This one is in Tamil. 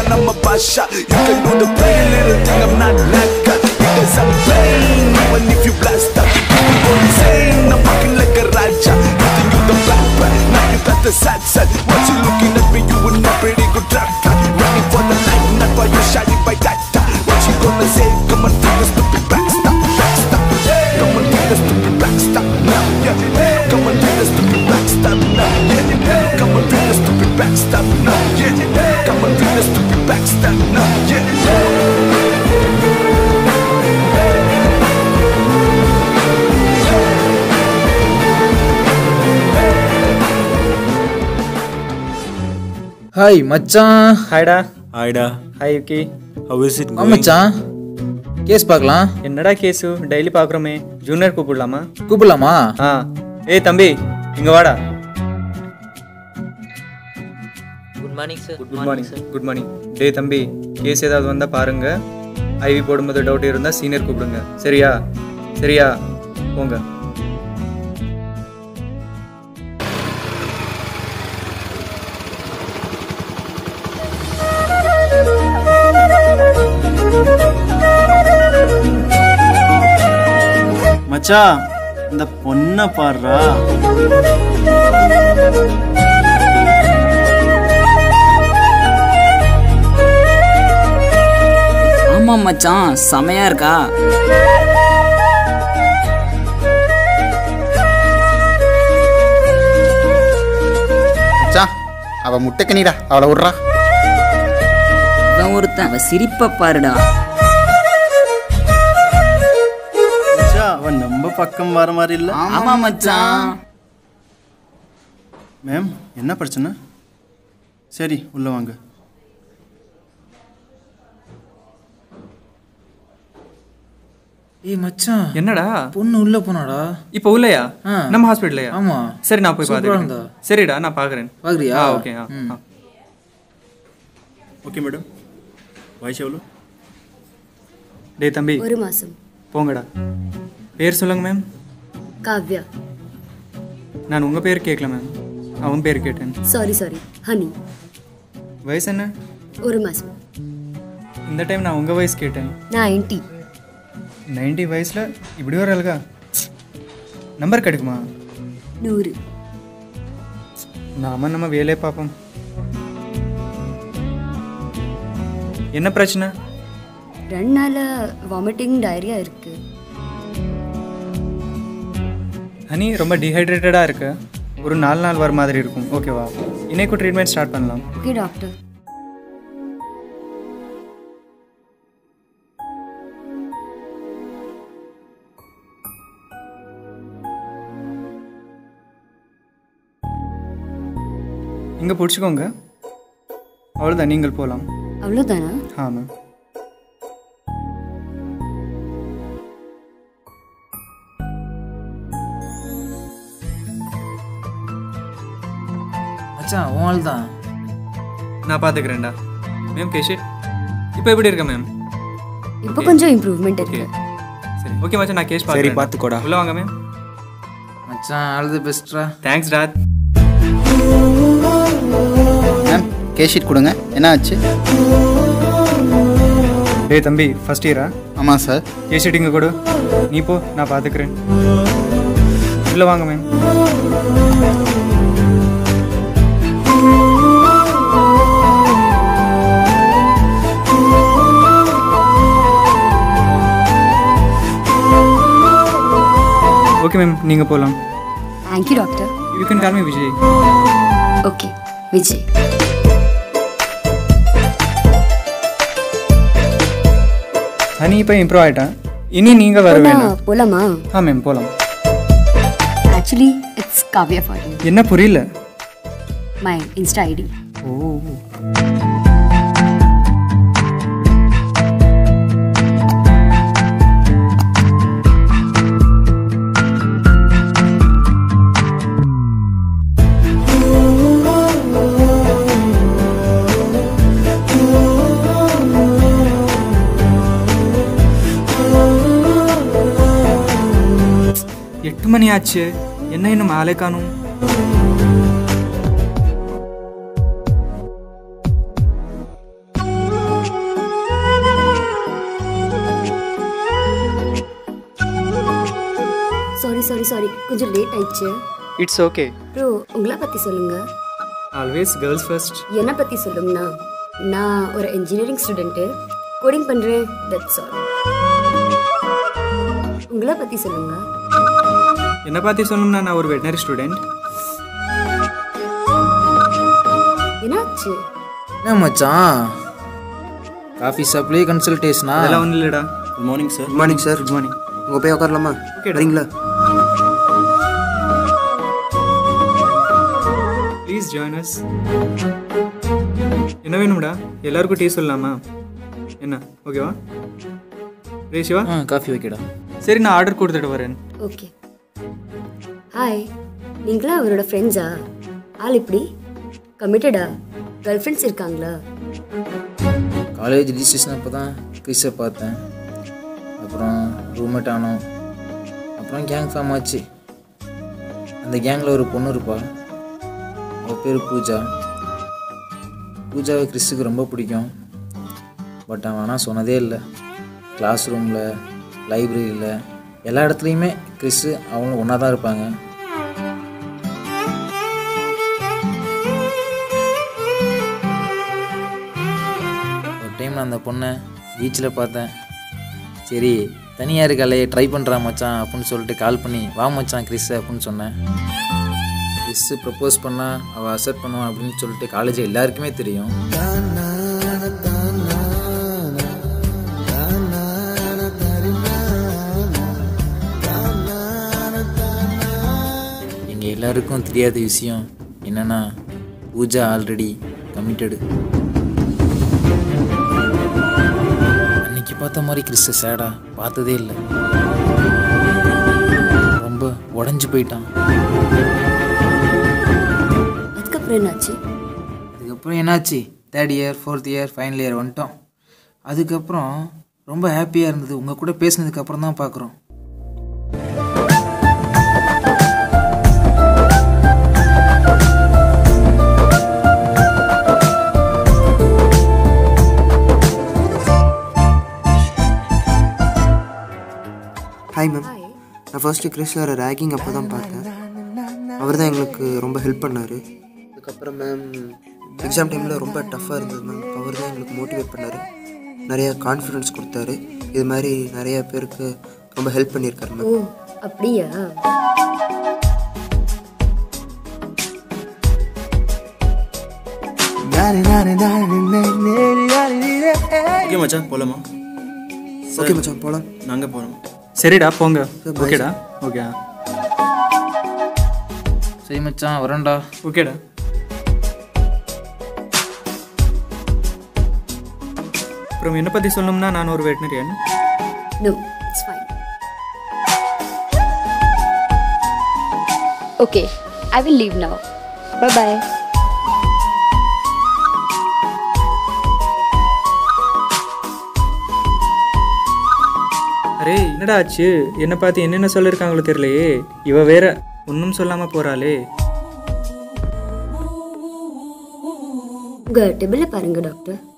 I'm a basha. You can do the play a little thing, I'm not like that. Because I'm playing, even if you blast up. You go insane, I'm fucking like a raja. You think you the black man, now you got the sad side. What you looking at me, you in a pretty good track. Running for the light, not why you shining by that. What you gonna say? Come on, take a stupid backstop, backstop. Come on, take a stupid backstop now, yeah. Come on, take a stupid backstop now, yeah. Come on, take a stupid backstop now, yeah. Come on, take a stupid backstop now, yeah. Hi மச்சான் ஹாய்டா ஆயிடா ஹாய் யுக்கி ஹவ் இஸ் இட் ஆ மச்சான் கேஸ் பார்க்கலாம் என்னடா கேஸு டெய்லி பார்க்குறோமே ஜூனியர் கூப்பிடலாமா கூப்பிடலாமா ஆ ஏய் தம்பி இங்கே வாடா good morning sir good morning good morning டேய் தம்பி கேஸ் ஏதாவது வந்தால் பாருங்க ஐவி போடும்போது டவுட் இருந்தால் சீனியர் கூப்பிடுங்க சரியா சரியா போங்க மச்சா இந்த பொண்ணை பாடுறா ஆமா மச்சான் செமையா இருக்கா மச்சான் அவ முட்டைக்கனிடா அவளை விட்றா இவன் ஒருத்தன் அவ சிரிப்ப பாருடா மச்சா அவன் நம்ம பக்கம் வர மாதிரி இல்ல ஆமா மச்சான் மேம் என்ன பிரச்சனை சரி உள்ள வாங்க ஏய் மச்சான் என்னடா பொண்ணு உள்ள போனாடா இப்போ உள்ளயா ஆ. நம்ம ஹாஸ்பிட்டல்லையா ஆமா சரி நான் போய் சூப்பரா பார்த்துக்கிறேன் இருந்தா. சரிடா நான் பார்க்குறேன் பாக்குறியா ஆ ஓகே ஆ ம். ஆ. ஓகே மேடம் வயசு எவ்வளோ டேய் தம்பி ஒரு மாசம் போங்கடா பேர் சொல்லுங்க மேம் காவ்யா நான் உங்கள் பேர் கேட்கல மேம் அவன் பேர் கேட்டேன் சாரி சாரி ஹனி வயசு என்ன ஒரு மாசம் இந்த டைம் நான் உங்கள் வயசு கேட்டேன் நைன்டி நைன்டி வயசில் இப்படி ஒரு அழகா நம்பர் கிடைக்குமா நூறு நாம நம்ம வேலையை பார்ப்போம் என்ன பிரச்சனை ரெண்டு நாள் வாமிட்டிங் டயரியா இருக்கு ஹனி ரொம்ப டீஹைட்ரேட்டடாக இருக்கு ஒரு நாலு நாள் வர மாதிரி இருக்கும் ஓகேவா இன்னைக்கு ட்ரீட்மெண்ட் ஸ்டார்ட் பண்ணலாம் ஓகே டாக்டர் இங்கே பிடிச்சிக்கோங்க அவ்வளோதான் நீங்கள் போகலாம் அவ்வளோதானா ஆ மேம் மச்சான் உன் ஆள் தான் நான் பார்த்துக்கிறேன்டா மேம் கேஷிட் இப்போ எப்படி இருக்க மேம் இப்போ கொஞ்சம் இம்ப்ரூவ்மெண்ட் ஓகே இருக்கு சரி ஓகே மச்சான் நான் கேஸ் சரி பார்க்குறேன் பார்த்துக்கோடா உள்ள வாங்க மேம் மச்சான் ஆல் தி பெஸ்ட்ரா thanks dad ma'am cash sheet கொடுங்க என்ன ஆச்சு டேய் தம்பி ஃபர்ஸ்ட் இயரா ஆமாம் சார் கேஷிட் இங்கே கொடு நீ போ நான் பார்த்துக்கிறேன் உள்ள வாங்க மேம் ஓகே மேம் நீங்கள் போகலாம் thank you doctor you can call me Vijay okay Vijay honey இப்போ இம்ப்ரூவ் ஆகிட்டேன் இனி நீங்கள் வர போனா வேணாம் போலாமா ஆ மேம் போகலாம் ஆக்சுவலி இட்ஸ் காவ்யா ஃபார் என்ன புரியல மை இன்ஸ்டா ஐடி ஓ எட்டு மணி ஆச்சு என்ன இன்னும் ஆளே காணும் சாரி சாரி கொஞ்சம் லேட் ஆயிடுச்சு இட்ஸ் ஓகே ப்ரோ உங்களை பற்றி சொல்லுங்க ஆல்வேஸ் கேர்ள்ஸ் ஃபர்ஸ்ட் என்னை பற்றி சொல்லுங்கண்ணா நான் ஒரு இன்ஜினியரிங் ஸ்டூடெண்ட்டு கோடிங் பண்ணுறேன் தட்ஸ் ஆல் உங்களை பற்றி சொல்லுங்க என்னை பார்த்து சொல்லணும்னா நான் ஒரு வெட்டினரி ஸ்டூடெண்ட் என்னாச்சு என்ன மச்சான் காஃபி ஷாப்லேயே கன்சல்டேஷனா அதெல்லாம் ஒன்றும் இல்லைடா good morning sir good morning sir good morning உங்கள் போய் உட்காரலாமா வரீங்களா ப்ளீஸ் ஜாயின் அஸ் என்ன வேணும்டா எல்லாருக்கும் டீ சொல்லலாமா என்ன ஓகேவா ரேஷிவா ஆ காஃபி வைக்கடா சரி நான் ஆர்டர் கொடுத்துட்டு வரேன் ஓகே ஹாய் நீங்களா அவரோட ஃப்ரெண்ட்ஸா ஆள் இப்படி கமிட்டடா கேர்ள் ஃப்ரெண்ட்ஸ் இருக்காங்களா காலேஜ் ரிஜிஸ்ட்ரேஷன் அப்போ தான் கிறிஸை பார்த்தேன் அப்புறம் ரூம்மேட் ஆனோம் அப்புறம் கேங் ஃபார்ம் ஆச்சு அந்த கேங்கில் ஒரு பொண்ணு இருப்பா அவள் பேர் பூஜா பூஜாவை கிறிஸுக்கு ரொம்ப பிடிக்கும் பட் அவன் ஆனால் சொன்னதே இல்லை கிளாஸ் ரூமில் லைப்ரரியில் எல்லா இடத்துலையுமே கிறிஸு அவங்களும் ஒன்றா தான் இருப்பாங்க ஒரு டைம் நான் அந்த பொண்ணை பீச்சில் பார்த்தேன் சரி தனியாக இருக்காளே ட்ரை பண்ணுறா மச்சான் அப்படின்னு சொல்லிட்டு கால் பண்ணி வா மச்சான் கிறிஸ் அப்படின்னு சொன்னேன் கிறிஸ் ப்ரப்போஸ் பண்ணால் அவள் அக்செப்ட் பண்ணுவான் அப்படின்னு சொல்லிட்டு காலேஜ் எல்லாருக்குமே தெரியும் எங்கள் எல்லாருக்கும் தெரியாத விஷயம் என்னன்னா பூஜா ஆல்ரெடி கமிட்டடு அன்னைக்கு பார்த்த மாதிரி கிறிஸ்ட சேடா பார்த்ததே இல்லை ரொம்ப உடஞ்சி போயிட்டான் அதுக்கப்புறம் என்னாச்சு அதுக்கப்புறம் என்னாச்சு third year fourth year final year வந்துட்டோம் அதுக்கப்புறம் ரொம்ப ஹாப்பியாக இருந்தது உங்கள் கூட பேசினதுக்கப்புறம் தான் பார்க்குறோம் ஹாய் மேம் நான் ஃபர்ஸ்ட்டு கிறிஸ் சார் ரேகிங் அப்போ தான் பார்த்தேன் அவர் தான் எங்களுக்கு ரொம்ப ஹெல்ப் பண்ணார் அதுக்கப்புறம் மேம் எக்ஸாம் டைமில் ரொம்ப டஃப்பாக இருந்தது மேம் அவர் தான் எங்களுக்கு மோட்டிவேட் பண்ணார் நிறைய கான்ஃபிடன்ஸ் கொடுத்தாரு இது மாதிரி நிறைய பேருக்கு ரொம்ப ஹெல்ப் பண்ணியிருக்காரு மேம் ஓ அப்படியா ஓகே மச்சான் போலாமா ஓகே மச்சான் போகலாம் நாங்கள் போகிறோம் சரிடா போங்க ஓகேடா ஓகே சரி மச்சான் வரேன்டா ஓகேடா அப்புறம் என்னை பற்றி சொல்லணும்னா நான் ஒரு veterinarian no it's fine Okay, I will leave now. Bye bye. அரே என்னடா ஆச்சு என்னை பார்த்து என்னென்ன சொல்லியிருக்காங்களோ தெரியலையே இவ வேற ஒன்றும் சொல்லாமல் போகிறாளே உங்கள் டேபிளில் பாருங்க டாக்டர்